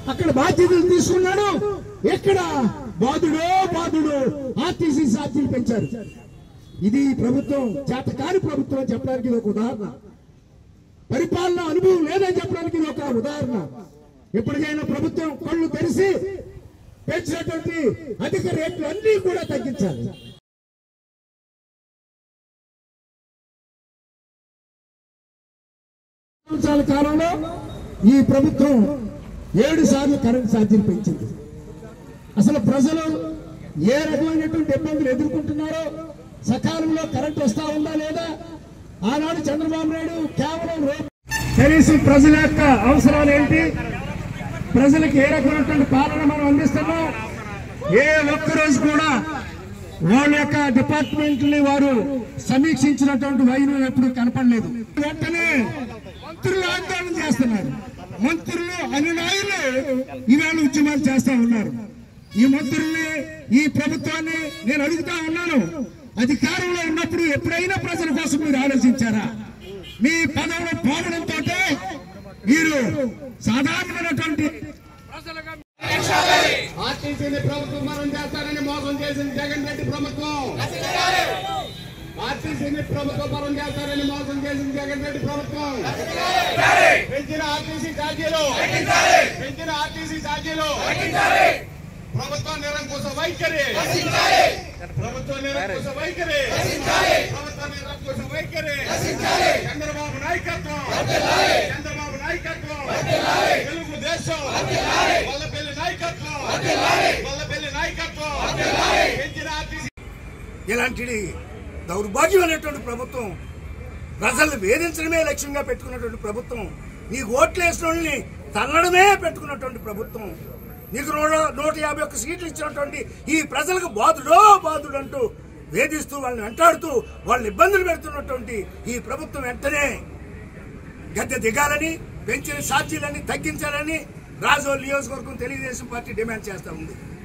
అక్కడ బాధ్యతలు తీసుకున్నాడు ఎక్కడ బాధుడో బాధుడు ఆర్టీసీ ఛార్జీలు పెంచారు ఇది ఈ ప్రభుత్వం చేతకాని ప్రభుత్వం అని చెప్పడానికి ఇది ఒక ఉదాహరణ పరిపాలన అనుభవం లేదని చెప్పడానికి ఇది ఒక ఉదాహరణ ఎప్పటికైనా ప్రభుత్వం కళ్ళు తెరిచి పెంచినటువంటి అధిక రేట్లు అన్ని కూడా తగ్గించాలి సంవత్సరాల కాలంలో ఈ ప్రభుత్వం ఏడు సార్లు కరెంట్ ఛార్జీలు పెంచింది అసలు ప్రజలు ఏ రకమైనటువంటి ఇబ్బందులు ఎదుర్కొంటున్నారో సకాలంలో కరెంట్ వస్తా ఉందా లేదా ఆనాడు చంద్రబాబు నాయుడు కేవలం రో- కనీసం ప్రజల యొక్క అవసరాలు ఏంటి ప్రజలకు ఏ రకమైనటువంటి పాలన మనం అందిస్తున్నాం ఏ ఒక్క రోజు కూడా వాళ్ళ యొక్క డిపార్ట్మెంట్ ని వారు సమీక్షించినటువంటి వైనం ఎప్పుడు కనపడలేదు వెంటనే మంత్రులు ఆందోళన చేస్తున్నారు మంత్రులు అనునాయులు ఈవేళ ఉద్యమాలు చేస్తా ఉన్నారు ఈ మంత్రుల్ని ఈ ప్రభుత్వాన్ని నేను అడుగుతా ఉన్నాను అధికారంలో ఉన్నప్పుడు ఎప్పుడైనా ప్రజల కోసం మీరు ఆలోచించారా మీ పదవులు పోవడంతో మీరు సాధారణమైనటువంటి ఆర్టీసీని ప్రభుత్వం మనం చేస్తారని మోసం చేసింది జగన్ రెడ్డి ప్రభుత్వం ఆర్టీసీని ప్రభుత్వ పరం చేస్తారని మోసం చేసింది జగన్ రెడ్డి ప్రభుత్వం పెంచిన ఆర్టీసీ ఛార్జీలు పెంచిన ఆర్టీసీ ఛార్జీలు ప్రభుత్వ నిరంకుశ వైఖరి ప్రభుత్వ నిరంకుశ వైఖరి ప్రభుత్వ నిరంకుశ వైఖరి చంద్రబాబు నాయకత్వం చంద్రబాబు నాయకత్వం తెలుగుదేశం వల్లపల్లి నాయకత్వం వల్లపల్లి నాయకత్వం పెంచిన ఆర్టీసీ ఇలాంటి దౌర్భాగ్యమైనటువంటి ప్రభుత్వం ప్రజలను వేధించడమే లక్ష్యంగా పెట్టుకున్నటువంటి ప్రభుత్వం నీకు ఓట్లు వేసిన వాళ్ళని తల్లడమే పెట్టుకున్నటువంటి ప్రభుత్వం నీకు నూట నూట యాభై ఒక్క సీట్లు ఇచ్చినటువంటి ఈ ప్రజలకు బాధుడో బాధుడు అంటూ వేధిస్తూ వాళ్ళని వెంటాడుతూ వాళ్ళని ఇబ్బందులు పెడుతున్నటువంటి ఈ ప్రభుత్వం వెంటనే గద్దె దిగాలని పెంచిన ఛార్జీలన్నీ తగ్గించాలని రాజోల్ నియోజకవర్గం తెలుగుదేశం పార్టీ డిమాండ్ చేస్తా ఉంది